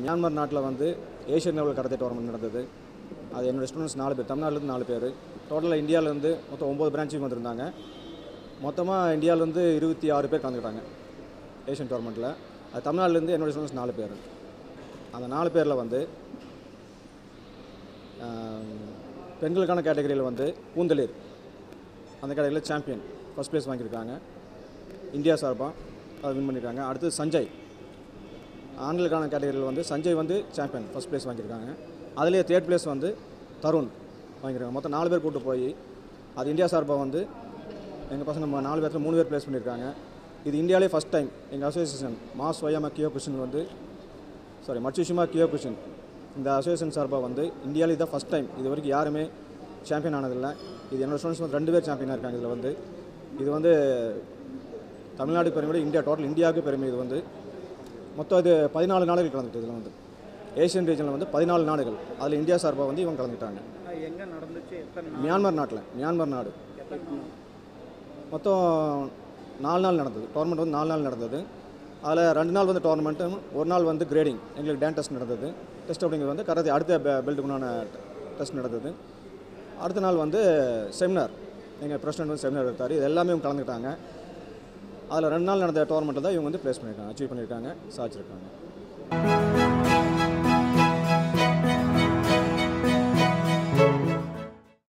Myanmar நாட்டில் வந்து Asian level karate tournament நடந்தது அது என்னோட ஸ்டூடெண்ட்ஸ் நாலு பேர் தமிழ்நாட்டிலேருந்து நாலு பேர் டோட்டலாக இந்தியாவிலேருந்து மொத்தம் ஒம்பது பிரான்ச்சுக்கு வந்திருந்தாங்க மொத்தமாக இந்தியாவிலேருந்து இருபத்தி ஆறு பேர் கலந்துக்கிட்டாங்க ஏஷியன் டோர்னமெண்ட்டில் அது தமிழ்நாட்டிலேருந்து என்னோட ஸ்டூடெண்ட்ஸ் நாலு பேர் அந்த நாலு பேரில் வந்து ஆம், பெண்களுக்கான கேட்டகரியில் வந்து பூந்தளிர் அந்த கேட்டகரியில் சாம்பியன் ஃபஸ்ட் ப்ளேஸ் வாங்கியிருக்காங்க இந்தியா சார்பாக அதை வின் பண்ணியிருக்காங்க அடுத்து சஞ்சய் ஆண்களுக்கான கேட்டகரியில் வந்து சஞ்சய் வந்து சாம்பியன் ஃபஸ்ட் ப்ளேஸ் வாங்கியிருக்காங்க அதுலேயே தேர்ட் ப்ளேஸ் வந்து தருண் வாங்கியிருக்காங்க மொத்தம் நாலு பேர் கூட்டு போய் அது இந்தியா சார்பாக வந்து எங்கள் பசங்க ம- நாலு பேர்த்தில் மூணு பேர் ப்ளேஸ் பண்ணியிருக்காங்க இது இந்தியாவிலே ஃபஸ்ட் டைம் எங்கள் association Mas Oyama Kyokushin வந்து சாரி மட்சுஷிமா கியோ குஷன் இந்த அசோசியேஷன் சார்பாக வந்து இந்தியாவிலே இதான் ஃபஸ்ட் டைம் இது வரைக்கும் யாருமே சாம்பியன் ஆனதில்லை இது என்னோட ஸ்டூடெண்ட்ஸ் வந்து ரெண்டு பேர் சாம்பியனாக இருக்காங்க இதில் வந்து இது வந்து தமிழ்நாடு பெருமை விட இந்தியா டோட்டல் இந்தியாவுக்கு பெருமை இது வந்து மொத்தம் இது பதினாலு நாடுகள் கலந்துட்டு இதில் வந்து ஏஷியன் ரீஜனில் வந்து பதினாலு நாடுகள் அதில் இந்தியா சார்பாக வந்து இவங்க கலந்துக்கிட்டாங்க எங்கே நடந்துச்சு எத்தனை நாள் மியான்மர் நாட்டில் மியான்மர் நாடு எத்தனை நாள் மொத்தம் நாலு நாள் நடந்தது டோர்னமெண்ட் வந்து நாலு நாள் நடந்தது அதில் ரெண்டு நாள் வந்து டோர்னமெண்ட்டும் ஒரு நாள் வந்து கிரேடிங் எங்களுக்கு டேன் டெஸ்ட் நடந்தது டெஸ்ட் அப்படிங்கிறது வந்து கராத்தே அடுத்த பெ- பெல்ட்டுக்குண்டான டெஸ்ட் நடந்தது அடுத்த நாள் வந்து செமினார் எங்கள் பிரசிடென்ட் வந்து செமினார் எடுத்தார் இது எல்லாமே இவங்க கலந்துக்கிட்டாங்க அதில் ரெண்டு நாள் நடந்த டோர்னமெண்ட்டில் தான் இவங்க வந்து ப்ளேஸ் பண்ணியிருக்காங்க அச்சீவ் பண்ணியிருக்காங்க சாதிச்சிருக்காங்க